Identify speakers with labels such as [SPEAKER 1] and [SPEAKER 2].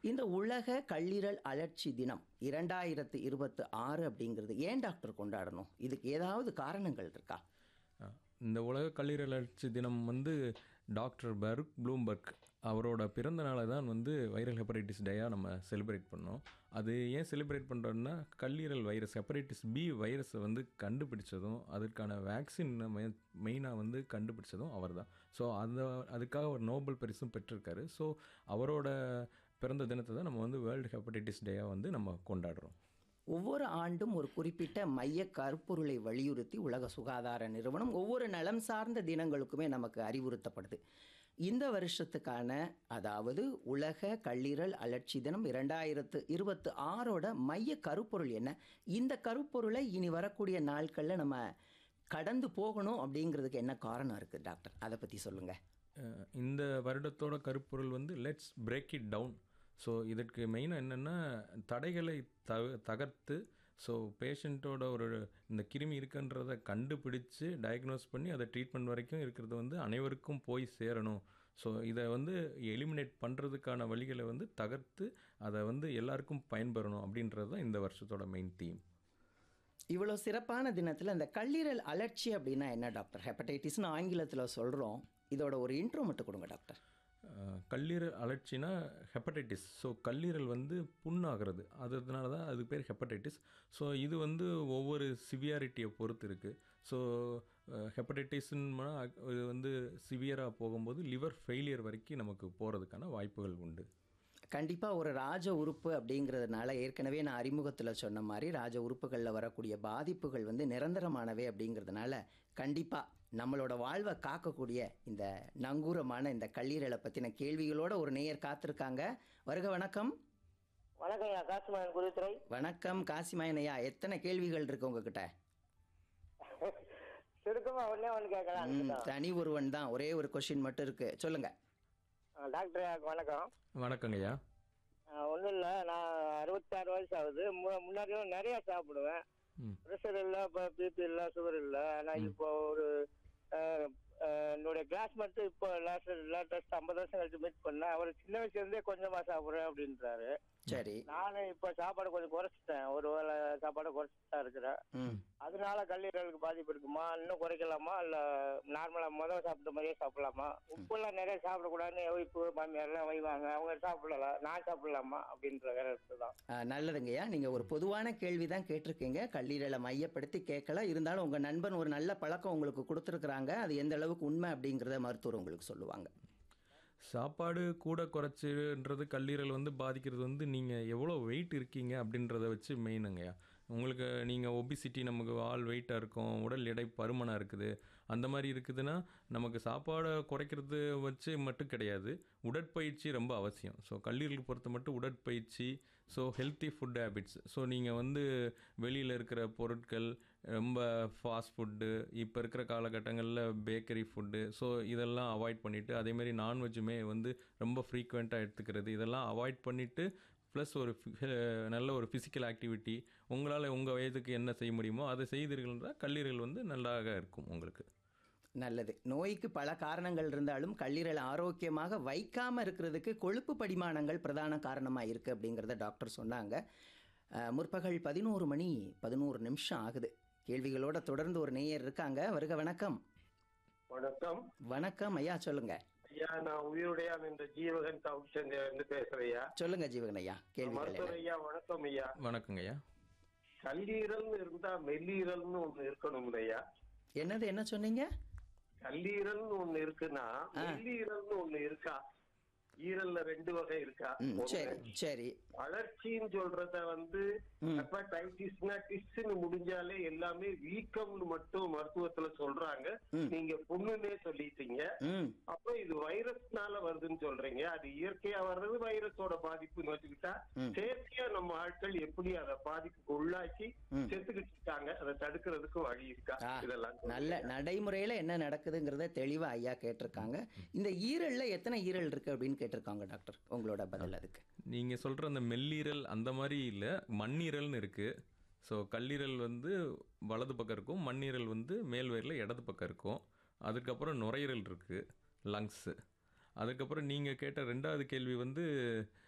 [SPEAKER 1] இந்த உலக கல்லீரல் அழற்சி தினம் இரண்டாயிரத்து இருபத்து ஆறு அப்படிங்கிறது ஏன் டாக்டர் கொண்டாடணும் இதுக்கு ஏதாவது காரணங்கள் இருக்கா
[SPEAKER 2] அஹ், இந்த உலக கல்லீரல் அழற்சி தினம் வந்து டாக்டர் பர்க் ப்ளூம்பர்க் அவரோட பிறந்த நாளை தான் வந்து வைரல் ஹெப்படைட்டிஸ் டேயாக நம்ம செலிப்ரேட் பண்ணோம் அது ஏன் செலிப்ரேட் பண்ணுறோன்னா கல்லீரல் வைரஸ் ஹெப்படைட்டிஸ் பி வைரஸை வந்து கண்டுபிடிச்சதும் அதற்கான வேக்சின் மெயினாக வந்து கண்டுபிடிச்சதும் அவர் தான் ஸோ அந்த அதுக்காக ஒரு நோபல் பரிசும் பெற்றிருக்காரு ஸோ அவரோட பிறந்த தினத்தை தான் நம்ம வந்து வேர்ல்டு ஹெப்படைட்டிஸ் டேயாக வந்து நம்ம கொண்டாடுறோம்
[SPEAKER 1] ஒவ்வொரு ஆண்டும் ஒரு குறிப்பிட்ட மைய கருப்பொருளை வலியுறுத்தி உலக சுகாதார நிறுவனம் ஒவ்வொரு நலம் சார்ந்த தினங்களுக்குமே நமக்கு அறிவுறுத்தப்படுது இந்த வருஷத்துக்கான அதாவது உலக கல்லீரல் அழற்சி தினம் இரண்டாயிரத்து இருபத்து ஆறோட மைய கருப்பொருள் என்ன இந்த கருப்பொருளை இனி வரக்கூடிய நாட்களில் நம்ம கடந்து போகணும் அப்படிங்கிறதுக்கு என்ன காரணம் இருக்குது டாக்டர் அதை பற்றி சொல்லுங்கள்
[SPEAKER 2] அஹ் இந்த வருடத்தோட கருப்பொருள் வந்து let's break it down so இதற்கு மெயினாக என்னென்னா தடைகளை த தகர்த்து ஸோ பேஷண்ட்டோட ஒரு இந்த கிருமி இருக்குன்றதை கண்டுபிடிச்சு டயக்னோஸ் பண்ணி அதை ட்ரீட்மெண்ட் வரைக்கும் இருக்கிறது வந்து அனைவருக்கும் போய் சேரணும் ஸோ இதை வந்து எலிமினேட் பண்ணுறதுக்கான வழிகளை வந்து தகர்த்து அதை வந்து எல்லாருக்கும் பயன்பெறணும் அப்படின்றது தான் இந்த வருஷத்தோட மெயின் தீம்
[SPEAKER 1] இவ்வளோ சிறப்பான தினத்தில் இந்த கல்லீரல் அழற்சி அப்படின்னா என்ன டாக்டர் ஹெப்படைட்டிஸ்னு ஆங்கிலத்தில் சொல்கிறோம் இதோட ஒரு இன்ட்ரோ மட்டும் கொடுங்க டாக்டர்
[SPEAKER 2] அஹ் கல்லீரல் அழற்சினா ஹெப்படைட்டிஸ் ஸோ கல்லீரல் வந்து புண்ணாகிறது அதனால தான் அதுக்கு பேர் ஹெப்படைட்டிஸ் ஸோ இது வந்து ஒவ்வொரு சிவியாரிட்டியை பொறுத்து இருக்குது ஸோ ஹெப்படைட்டிஸ்னா இது வந்து சிவியராக போகும்போது லிவர் ஃபெயிலியர் வரைக்கும் நமக்கு போகிறதுக்கான வாய்ப்புகள் உண்டு
[SPEAKER 1] கண்டிப்பாக ஒரு ராஜ உறுப்பு அப்படிங்கிறதுனால ஏற்கனவே நான் அறிமுகத்தில் சொன்ன மாதிரி ராஜ உறுப்புகளில் வரக்கூடிய பாதிப்புகள் வந்து நிரந்தரமானவை அப்படிங்கிறதுனால கண்டிப்பாக நம்மளோட வாழ்வை காக்கக்கூடிய இந்த நங்கூரமான இந்த கல்லீரலை பற்றின கேள்விகளோட ஒரு நேயர் காத்திருக்காங்க வருக வணக்கம்
[SPEAKER 3] வணக்கம் ஐயா காசிமகன் குருத்துறை
[SPEAKER 1] வணக்கம் காசிமாயனையா எத்தனை கேள்விகள் இருக்கு உங்ககிட்ட
[SPEAKER 3] சுருக்கமா ஒண்ணே ஒண்ணு கேட்கலாம்
[SPEAKER 1] ம், தனி ஒருவன் தான் ஒரே ஒரு கொஷின் மட்டும் இருக்கு சொல்லுங்க
[SPEAKER 3] டாக்டர் ஐயாக்கு வணக்கம்
[SPEAKER 2] வணக்கங்கய்யா
[SPEAKER 3] ஒன்றும் இல்லை நான் அறுபத்தாறு வயசு ஆகுது மு- முன்னாடி நிறைய சாப்பிடுவேன்
[SPEAKER 2] ம்
[SPEAKER 3] ப்ரெஷர் இல்லை இப்போ பிபி இல்லை சுகர் இல்லை ஆனால் இப்போ ஒரு அஹ், அஹ், என்னுடைய கிளாஸ் மட்டும் இப்போ லாஸ்ட் லேட்டஸ்ட் ஐம்பது வருஷம் கழிச்சு மீட் பண்ணேன் அவர் சின்ன வயசுல இருந்தே கொஞ்சமா சாப்பிட்றேன் அப்படின்றாரு
[SPEAKER 1] சரி
[SPEAKER 3] நானும் இப்போ சாப்பாடு கொஞ்சம் குறைச்சிட்டேன் ஒரு வேளை சாப்பாடை குறைச்சிட்டு தான் இருக்கிறேன்
[SPEAKER 1] ம்
[SPEAKER 3] அதனால கல்லீரலுக்கு பாதிப்பு இருக்குமா இன்னும் குறைக்கலாமா இல்ல நார்மலா முதல் சாப்பிட்ட மாதிரியே சாப்பிடலாமா உப்புலாம் நிறைய சாப்பிடக்கூடாதுன்னு ஒய்ஃபு மாமியார்லாம் வைவாங்க அவங்க சாப்பிடலாம் நான் சாப்பிடலாமா அப்படின்ற வேற தான்
[SPEAKER 1] ஆ, நல்லதுங்கய்யா நீங்கள் ஒரு பொதுவான கேள்வி தான் கேட்டிருக்கீங்க கல்லீரலை மையப்படுத்தி கேட்கல இருந்தாலும் உங்கள் நண்பன் ஒரு நல்ல பழக்கம் உங்களுக்கு கொடுத்துருக்குறாங்க அது எந்த அளவுக்கு உண்மை அப்படிங்கிறத மருத்துவர் உங்களுக்கு சொல்லுவாங்க
[SPEAKER 2] சாப்பாடு கூட குறைச்சின்றது கல்லீரல் வந்து பாதிக்கிறது வந்து நீங்கள் எவ்வளோ வெயிட் இருக்கீங்க அப்படின்றத வச்சு மெயினுங்கய்யா உங்களுக்கு நீங்கள் ஒபிசிட்டி நமக்கு ஆள் வெயிட்டாக இருக்கும் உடல் எடை பருமனாக இருக்குது அந்த மாதிரி இருக்குதுன்னா நமக்கு சாப்பாடை குறைக்கிறது வச்சு மட்டும் கிடையாது உடற்பயிற்சி ரொம்ப அவசியம் ஸோ கல்லீரலுக்கு பொறுத்த மட்டும் உடற்பயிற்சி so healthy food habits so நீங்கள் வந்து வெளியில் இருக்கிற பொருட்கள் ரொம்ப ஃபாஸ்ட் ஃபுட்டு இப்போ இருக்கிற காலகட்டங்களில் பேக்கரி ஃபுட்டு ஸோ இதெல்லாம் அவாய்ட் பண்ணிவிட்டு அதேமாரி நான்வெஜ்ஜுமே வந்து ரொம்ப ஃப்ரீக்வெண்ட்டாக எடுத்துக்கிறது இதெல்லாம் அவாய்ட் பண்ணிவிட்டு ப்ளஸ் ஒரு phy- அஹ் நல்ல ஒரு ஃபிசிக்கல் ஆக்டிவிட்டி உங்களால் உங்கள் வயதுக்கு என்ன செய்ய முடியுமோ அதை செய்தீர்கள்ன்றால் கல்லீரல் வந்து நல்லாக இருக்கும் உங்களுக்கு
[SPEAKER 1] நல்லது நோய்க்கு பல காரணங்கள் இருந்தாலும் கல்லீரல் ஆரோக்கியமாக வைக்காமல் இருக்கிறதுக்கு கொழுப்பு படிமானங்கள் பிரதான காரணமாக இருக்குது அப்படிங்கிறத டாக்டர் சொன்னாங்க அஹ், முற்பகல் பதினோரு மணி பதினோரு நிமிஷம் ஆகுது கேள்விகளோட தொடர்ந்து ஒரு நேயர் இருக்காங்க வருக வணக்கம்
[SPEAKER 4] வணக்கம்
[SPEAKER 1] வணக்கம் ஐயா சொல்லுங்க
[SPEAKER 4] ஐயா நான் உயிருடையான் என்ற ஜீவகன் தமிழ்ச்சந்தை இருந்து பேசுறையா
[SPEAKER 1] சொல்லுங்க ஜீவகன் ஐயா கேள்விகள்
[SPEAKER 4] மருத்துவர்
[SPEAKER 1] என்ன?
[SPEAKER 4] ஐயா வணக்கம் ஐயா
[SPEAKER 2] வணக்கங்கய்யா
[SPEAKER 4] கல்லீரல்னு இருந்தா மெல்லீரல்னு ஒண்ணு இருக்கணும் ஐயா
[SPEAKER 1] என்னது என்ன சொன்னீங்க
[SPEAKER 4] கல்லீரல்னு ஒண்ணு இருக்குன்னா மெல்லீரல்னு ஒண்ணு இருக்கா ஈரல்ல ரெண்டு வகை இருக்கா
[SPEAKER 1] ம்
[SPEAKER 4] ஒண்ணு.
[SPEAKER 1] சரி சரி
[SPEAKER 4] வளர்ச்சின்னு சொல்றத வந்து ஹெப்படைட்டிஸ்னா டிஸ்ன்னு முடிஞ்சாலே எல்லாமே வீக்கம்னு மட்டும் மருத்துவத்துல சொல்றாங்க நீங்க புண்ணுன்னே சொல்லிட்டீங்க
[SPEAKER 1] ம்
[SPEAKER 4] அப்ப இது வைரஸ்னால வருதுன்னு சொல்றீங்க அது இயற்கையா வர்றது வைரஸோட பாதிப்புன்னு வச்சுக்கிட்டா செயற்கையா நம்ம ஆட்கள் எப்படி அதை பாதிப்புக்கு உள்ளாக்கி செத்துக்கிட்டு இருக்காங்க அதை தடுக்கிறதுக்கு வழி இருக்கா
[SPEAKER 1] ஆ,
[SPEAKER 4] இதெல்லாம்
[SPEAKER 1] நல்ல நடைமுறையில் என்ன நடக்குதுங்கிறத தெளிவாக ஐயா கேட்டிருக்காங்க இந்த ஈரல்ல எத்தனை ஈரல் இருக்கு அப்படின்னு கேட்டிருக்காங்க டாக்டர் உங்களோட பதில் அதுக்கு
[SPEAKER 2] நீங்கள் சொல்கிற அந்த மெல்லீரல் அந்த மாதிரி இல்லை மண்ணீரல்னு இருக்குது ஸோ கல்லீரல் வந்து வலது பக்கம் இருக்கும் மண்ணீரல் வந்து மேல் வயிறில் இடது பக்கம் இருக்கும் அதுக்கப்புறம் நுரையீரல் இருக்குது லங்ஸு அதுக்கப்புறம் நீங்கள் கேட்ட ரெண்டாவது கேள்வி வந்து